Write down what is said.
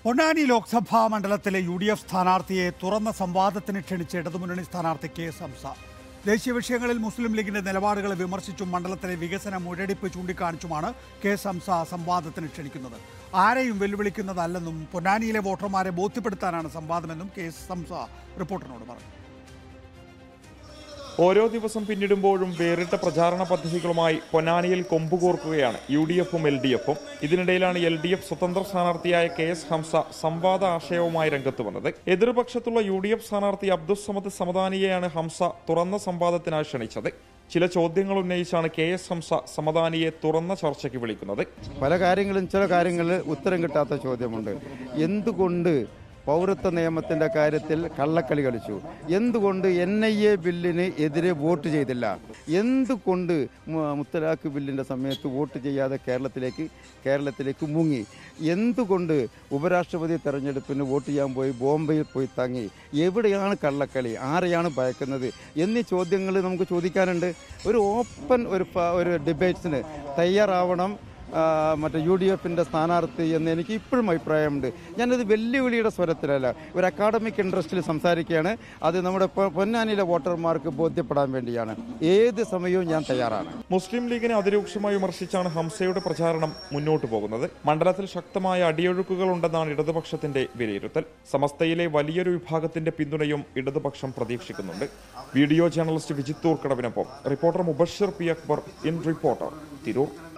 പൊന്നാനി ലോക്സഭാ മണ്ഡലത്തിലെ U D F സ്ഥാനാർത്ഥിയെ തുറന്ന സംവാദത്തിന് ക്ഷണിച്ച ഇടതുമുന്നണി സ്ഥാനാർത്ഥി കെ സംസ ദേശീയ വിഷയങ്ങളിൽ മുസ്ലിം ലീഗിന്റെ നിലപാടുകളെ വിമർശിച്ചും മണ്ഡലത്തിലെ വികസന മുരടിപ്പ് ചൂണ്ടിക്കാണിച്ചുമാണ് കെ സംസ സംവാദത്തിന് ക്ഷണിക്കുന്നത് ആരെയും വെല്ലുവിളിക്കുന്നതല്ലെന്നും പൊന്നാനിയിലെ വോട്ടർമാരെ ബോധ്യപ്പെടുത്താനാണ് സംവാദമെന്നും കെ സംസ റിപ്പോർട്ടറിനോട് പറഞ്ഞു ഓരോ ദിവസം പിന്നിടുമ്പോഴും വേറിട്ട പ്രചാരണ പദ്ധതികളുമായി പൊന്നാനിയിൽ കൊമ്പുകോർക്കുകയാണ് യു ഡി എഫും എൽ ഡി എഫും ഇതിനിടയിലാണ് എൽ ഡി എഫ് സ്വതന്ത്ര സ്ഥാനാർത്ഥിയായ കെ എസ് ഹംസ സംവാദ ആശയവുമായി രംഗത്ത് വന്നത് എതിർപക്ഷത്തുള്ള യു ഡി എഫ് സ്ഥാനാർത്ഥി അബ്ദുസമദ് സമദാനിയെയാണ് ഹംസ തുറന്ന സംവാദത്തിനായി ക്ഷണിച്ചത് ചില ചോദ്യങ്ങൾ ഉന്നയിച്ചാണ് കെ എസ് ഹംസ സമദാനിയെ തുറന്ന ചർച്ചയ്ക്ക് വിളിക്കുന്നത് പല കാര്യങ്ങളും ചില കാര്യങ്ങളിൽ ഉത്തരം കിട്ടാത്ത ചോദ്യമുണ്ട് എന്തുകൊണ്ട് പൗരത്വ നിയമത്തിൻ്റെ കാര്യത്തിൽ കള്ളക്കളി കളിച്ചു എന്തുകൊണ്ട് എൻ ഐ എ ബില്ലിന് എതിരെ വോട്ട് ചെയ്തില്ല എന്തുകൊണ്ട് മു- മുത്തലാഖ് ബില്ലിൻ്റെ സമയത്ത് വോട്ട് ചെയ്യാതെ കേരളത്തിലേക്ക് കേരളത്തിലേക്ക് മുങ്ങി എന്തുകൊണ്ട് ഉപരാഷ്ട്രപതി തെരഞ്ഞെടുപ്പിന് വോട്ട് ചെയ്യാൻ പോയി ബോംബെയിൽ പോയി തങ്ങി എവിടെയാണ് കള്ളക്കളി ആരെയാണ് ഭയക്കുന്നത് എന്നീ ചോദ്യങ്ങൾ നമുക്ക് ചോദിക്കാനുണ്ട് ഒരു ഓപ്പൺ ഒരു പ- ഒരു ഡിബേറ്റ്സിന് തയ്യാറാവണം ആ, മറ്റേ യു ഡി എഫിൻ്റെ സ്ഥാനാർത്ഥി എന്ന് എനിക്ക് ഇപ്പോഴും അഭിപ്രായമുണ്ട് ഞാനത് വെല്ലുവിളിയുടെ സ്വരത്തിലല്ല ഒരു അക്കാഡമിക് ഇൻട്രസ്റ്റിൽ സംസാരിക്കുകയാണ് അത് നമ്മുടെ പൊ- പൊന്നാനിയിലെ വോട്ടർമാർക്ക് ബോധ്യപ്പെടാൻ വേണ്ടിയാണ് ഏത് സമയവും ഞാൻ തയ്യാറാണ് മുസ്ലിം ലീഗിനെ അതിരൂക്ഷമായി വിമർശിച്ചാണ് ഹംസയുടെ പ്രചാരണം മുന്നോട്ട് പോകുന്നത് മണ്ഡലത്തിൽ ശക്തമായ അടിയൊഴുക്കുകൾ ഉണ്ടെന്നാണ് ഇടതുപക്ഷത്തിന്റെ വിലയിരുത്തൽ സമസ്തയിലെ വലിയൊരു വിഭാഗത്തിന്റെ പിന്തുണയും ഇടതുപക്ഷം പ്രതീക്ഷിക്കുന്നുണ്ട് വീഡിയോ ജേർണലിസ്റ്റ് വിജിത് തൂർക്കടവിനൊപ്പം reporter Mubashir P Akbar in reporter Tirur